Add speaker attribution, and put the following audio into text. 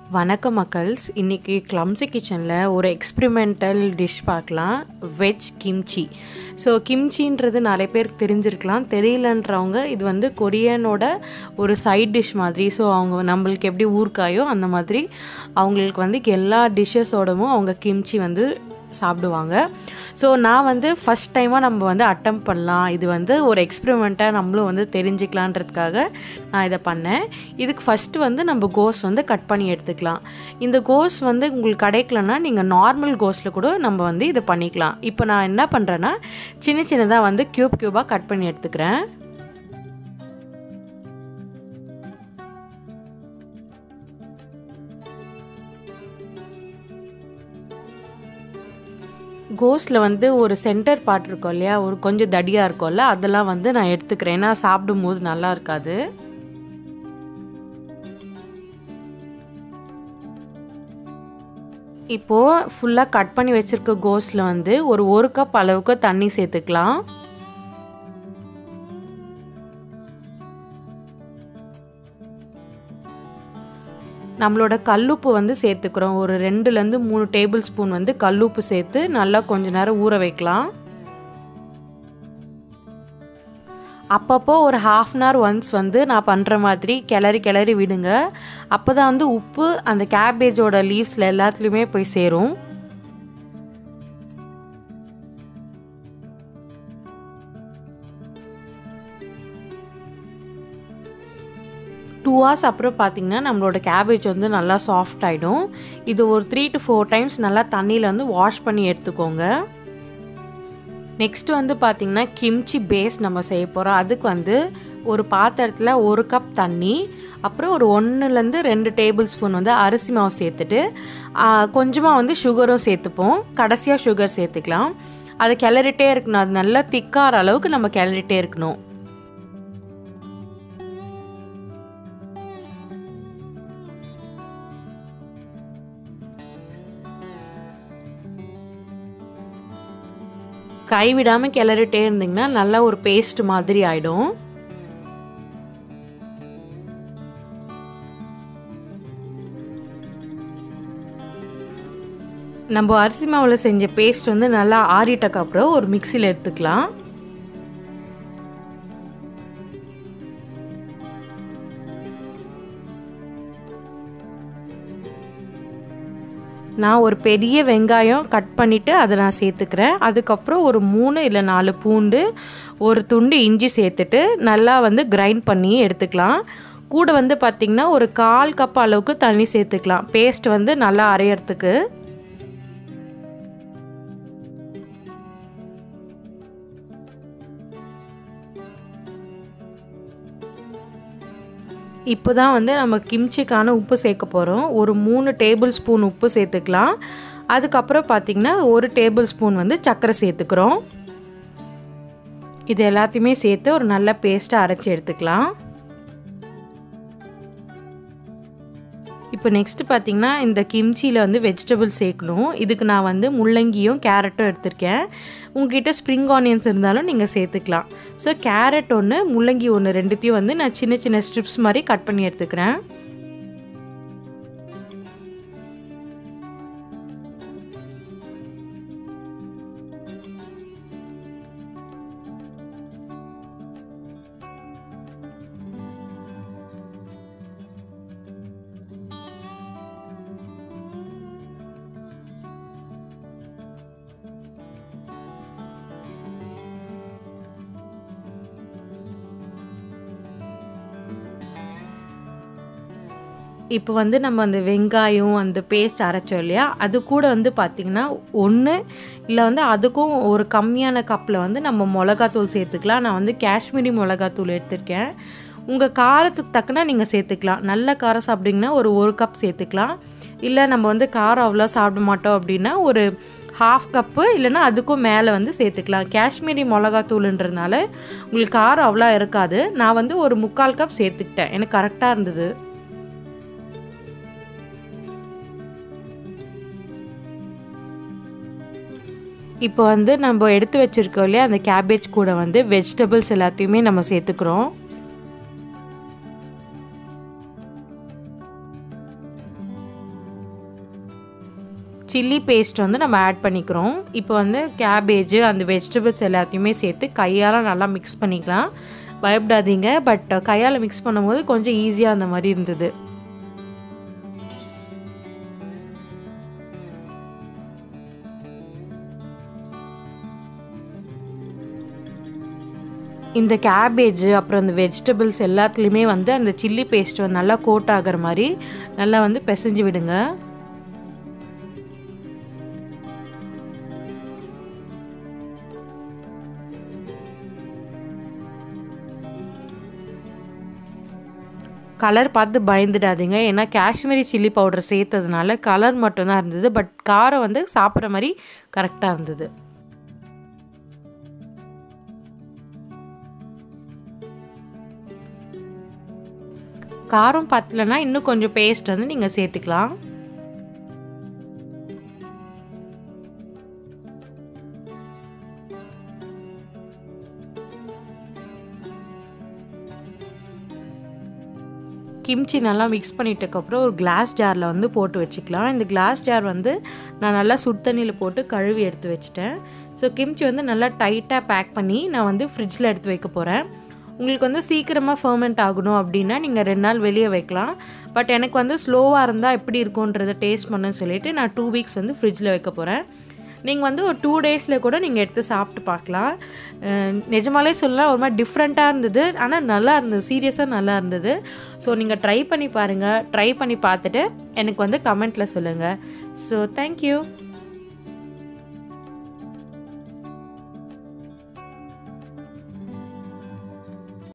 Speaker 1: வணக்கம் மக்கள்ஸ் இன்றைக்கி கிளம்ஸி கிச்சனில் ஒரு எக்ஸ்பிரிமெண்டல் டிஷ் பார்க்கலாம் வெஜ் கிம்ச்சி ஸோ கிம்ச்சின்றது நிறைய பேருக்கு தெரிஞ்சிருக்கலாம் தெரியலன்றவங்க இது வந்து கொரியனோட ஒரு சைட் டிஷ் மாதிரி ஸோ அவங்க நம்மளுக்கு எப்படி ஊறுக்காயோ அந்த மாதிரி அவங்களுக்கு வந்து எல்லா டிஷ்ஷஸோடவும் அவங்க கிம்ச்சி வந்து சாப்பிடுவாங்க ஸோ நான் வந்து ஃபஸ்ட் டைமாக நம்ம வந்து அட்டம் பண்ணலாம் இது வந்து ஒரு எக்ஸ்பெரிமெண்ட்டாக நம்மளும் வந்து தெரிஞ்சுக்கலான்றதுக்காக நான் இதை பண்ணேன் இதுக்கு ஃபஸ்ட்டு வந்து நம்ம கோஸ் வந்து கட் பண்ணி எடுத்துக்கலாம் இந்த கோஸ் வந்து உங்களுக்கு கிடைக்கலன்னா நீங்கள் நார்மல் கோஸில் கூட நம்ம வந்து இதை பண்ணிக்கலாம் இப்போ நான் என்ன பண்ணுறேன்னா சின்ன சின்னதாக வந்து க்யூப் க்யூபாக கட் பண்ணி எடுத்துக்கிறேன் கோஸில் வந்து ஒரு சென்டர் பார்ட் இருக்கும் இல்லையா ஒரு கொஞ்சம் தடியாக இருக்கும்ல அதெல்லாம் வந்து நான் எடுத்துக்கிறேன் ஏன்னா சாப்பிடும்போது நல்லா இருக்காது இப்போது ஃபுல்லாக கட் பண்ணி வச்சுருக்க கோஸில் வந்து ஒரு ஒரு கப் அளவுக்கு தண்ணி சேர்த்துக்கலாம் நம்மளோட கல்லுப்பு வந்து சேர்த்துக்கிறோம் ஒரு ரெண்டுலேருந்து மூணு டேபிள் ஸ்பூன் வந்து கல்லுப்பு சேர்த்து நல்லா கொஞ்ச நேரம் ஊற வைக்கலாம் அப்பப்போ ஒரு ஹாஃப் அன் ஹவர் ஒன்ஸ் வந்து நான் பண்ணுற மாதிரி கிளறி கிளறி விடுங்க அப்போ தான் வந்து உப்பு அந்த கேபேஜோட லீவ்ஸில் எல்லாத்துலேயுமே போய் சேரும் டூ ஹவர்ஸ் அப்புறம் பார்த்திங்கன்னா நம்மளோட கேபேஜ் வந்து நல்லா சாஃப்ட் ஆகிடும் இது ஒரு த்ரீ டு ஃபோர் டைம்ஸ் நல்லா தண்ணியில் வந்து வாஷ் பண்ணி எடுத்துக்கோங்க நெக்ஸ்ட் வந்து பார்த்திங்கன்னா கிம்ச்சி பேஸ் நம்ம செய்ய போகிறோம் அதுக்கு வந்து ஒரு பாத்திரத்தில் ஒரு கப் தண்ணி அப்புறம் ஒரு ஒன்றுலேருந்து ரெண்டு டேபிள் ஸ்பூன் வந்து அரிசி மாவு சேர்த்துட்டு கொஞ்சமாக வந்து சுகரும் சேர்த்துப்போம் கடைசியாக சுகர் சேர்த்துக்கலாம் அதை கிளறிட்டே இருக்கணும் அது நல்லா திக்கார அளவுக்கு நம்ம கிளறிட்டே இருக்கணும் கைவிடாமல் கிளறிட்டே இருந்தீங்கன்னா நல்லா ஒரு பேஸ்ட் மாதிரி ஆகிடும் நம்ம அரிசி மாவில் செஞ்ச பேஸ்ட் வந்து நல்லா ஆறிட்டக்கு அப்புறம் ஒரு மிக்சியில் எடுத்துக்கலாம் நான் ஒரு பெரிய வெங்காயம் கட் பண்ணிவிட்டு அதை நான் சேர்த்துக்கிறேன் அதுக்கப்புறம் ஒரு மூணு இல்லை நாலு பூண்டு ஒரு துண்டு இஞ்சி சேர்த்துட்டு நல்லா வந்து கிரைண்ட் பண்ணி எடுத்துக்கலாம் கூட வந்து பார்த்திங்கன்னா ஒரு கால் கப் அளவுக்கு தண்ணி சேர்த்துக்கலாம் பேஸ்ட் வந்து நல்லா அரையிறதுக்கு இப்போ தான் வந்து நம்ம கிம்ச்சிக்கான உப்பு சேர்க்க போகிறோம் ஒரு மூணு டேபிள் ஸ்பூன் உப்பு சேர்த்துக்கலாம் அதுக்கப்புறம் பார்த்திங்கன்னா ஒரு டேபிள் ஸ்பூன் வந்து சர்க்கரை சேர்த்துக்கிறோம் இது எல்லாத்தையுமே சேர்த்து ஒரு நல்ல பேஸ்ட்டாக அரைச்சி எடுத்துக்கலாம் இப்போ நெக்ஸ்ட் பார்த்திங்கன்னா இந்த கிம்ச்சியில் வந்து வெஜிடபிள் சேர்க்கணும் இதுக்கு நான் வந்து முள்ளங்கியும் கேரட்டும் எடுத்திருக்கேன் உங்ககிட்ட ஸ்ப்ரிங் ஆனியன்ஸ் இருந்தாலும் நீங்கள் சேர்த்துக்கலாம் ஸோ கேரட் ஒன்று முள்ளங்கி ஒன்று ரெண்டுத்தையும் வந்து நான் சின்ன சின்ன ஸ்ட்ரிப்ஸ் மாதிரி கட் பண்ணி எடுத்துக்கிறேன் இப்போ வந்து நம்ம அந்த வெங்காயம் அந்த பேஸ்ட் அரைச்சோம் இல்லையா அது கூட வந்து பார்த்திங்கன்னா ஒன்று இல்லை வந்து அதுக்கும் ஒரு கம்மியான கப்பில் வந்து நம்ம மிளகாத்தூள் சேர்த்துக்கலாம் நான் வந்து காஷ்மீரி மிளகாத்தூள் எடுத்திருக்கேன் உங்கள் காரத்துக்கு தக்கனா நீங்கள் சேர்த்துக்கலாம் நல்ல காரம் சாப்பிட்டிங்கன்னா ஒரு ஒரு கப் சேர்த்துக்கலாம் இல்லை நம்ம வந்து காரம் அவ்வளோ சாப்பிட மாட்டோம் அப்படின்னா ஒரு ஹாஃப் கப்பு இல்லைன்னா அதுக்கும் மேலே வந்து சேர்த்துக்கலாம் காஷ்மீரி மிளகாத்தூளுன்றதுனால உங்களுக்கு காரம் அவ்வளோ இருக்காது நான் வந்து ஒரு முக்கால் கப் சேர்த்துக்கிட்டேன் எனக்கு கரெக்டாக இருந்தது இப்போ வந்து நம்ம எடுத்து வச்சுருக்கோம் இல்லையா அந்த கேபேஜ் கூட வந்து வெஜிடபிள்ஸ் எல்லாத்தையுமே நம்ம சேர்த்துக்கிறோம் சில்லி பேஸ்ட் வந்து நம்ம ஆட் பண்ணிக்கிறோம் இப்போ வந்து கேபேஜ் அந்த வெஜிடபிள்ஸ் எல்லாத்தையுமே சேர்த்து கையால் நல்லா மிக்ஸ் பண்ணிக்கலாம் பயப்படாதீங்க பட் கையால் மிக்ஸ் பண்ணும்போது கொஞ்சம் ஈஸியாக அந்த மாதிரி இருந்தது இந்த கேபேஜ் அப்புறம் இந்த வெஜிடபிள்ஸ் எல்லாத்துலேயுமே வந்து அந்த சில்லி பேஸ்ட் நல்லா கோட் ஆகிற மாதிரி நல்லா வந்து பிசைஞ்சு விடுங்க கலர் பார்த்து பயந்துடாதீங்க ஏன்னா காஷ்மீரி சில்லி பவுடர் சேர்த்ததுனால கலர் மட்டும்தான் இருந்தது பட் காரம் வந்து சாப்பிட்ற மாதிரி கரெக்டாக இருந்தது காரம் பத்தலைன்னா இன்னும் கொஞ்சம் பேஸ்ட் வந்து நீங்கள் சேர்த்துக்கலாம் கிம்ச்சி நல்லா மிக்ஸ் பண்ணிட்டதுக்கப்புறம் ஒரு கிளாஸ் ஜாரில் வந்து போட்டு வச்சுக்கலாம் இந்த கிளாஸ் ஜார் வந்து நான் நல்லா சுடு தண்ணியில் போட்டு கழுவி எடுத்து வச்சுட்டேன் ஸோ கிம்ச்சி வந்து நல்லா டைட்டாக பேக் பண்ணி நான் வந்து ஃப்ரிட்ஜில் எடுத்து வைக்க போகிறேன் உங்களுக்கு வந்து சீக்கிரமாக ஃபர்மெண்ட் ஆகணும் அப்படின்னா நீங்கள் ரெண்டு நாள் வெளியே வைக்கலாம் பட் எனக்கு வந்து ஸ்லோவாக இருந்தால் எப்படி இருக்குன்றதை டேஸ்ட் பண்ணுன்னு சொல்லிவிட்டு நான் டூ வீக்ஸ் வந்து ஃப்ரிட்ஜில் வைக்க போகிறேன் நீங்கள் வந்து ஒரு டூ டேஸில் கூட நீங்கள் எடுத்து சாப்பிட்டு பார்க்கலாம் நிஜமாலே சொல்லலாம் ஒரு மாதிரி டிஃப்ரெண்ட்டாக இருந்தது ஆனால் நல்லா இருந்தது சீரியஸாக நல்லா இருந்தது ஸோ நீங்கள் ட்ரை பண்ணி பாருங்கள் ட்ரை பண்ணி பார்த்துட்டு எனக்கு வந்து கமெண்ட்டில் சொல்லுங்கள் ஸோ தேங்க்யூ